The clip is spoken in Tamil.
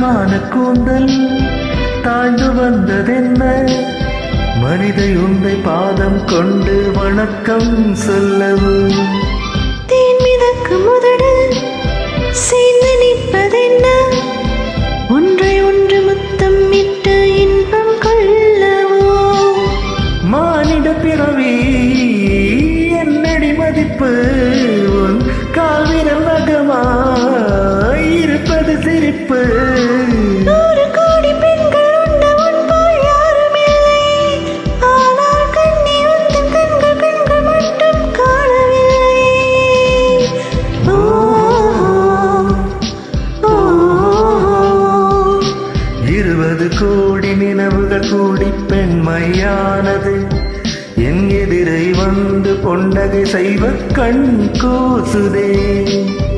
நீளமான கூந்தல் தாழ்ந்து வந்ததென்ன மனிதை உந்தை பாதம் கொண்டு வணக்கம் சொல்லவும் தேன் மிதக்கும் முதடு சேர்ந்து நிற்பதென்ன ஒன்றை ஒன்று முத்தம் இட்டு இன்பம் கொள்ளவோ மானிட பிறவி என்னடி மதிப்பு உன் கால்விரல் நகமாய் இருப்பது சிரிப்பு நூறு கோடி பெண்கள் உண்ட உன் போல் யாரும் இல்லை ஆனால் கண்ணி உந்தன் கண்கள் கண்கள் மட்டும் காணவில்லை ஓ, ஓ, ஓ. இருபது கோடி நினைவுகள் கூடி பெண்மையானது என் எதிரை வந்து பொண்டகை செய்வ கண் கூசுதே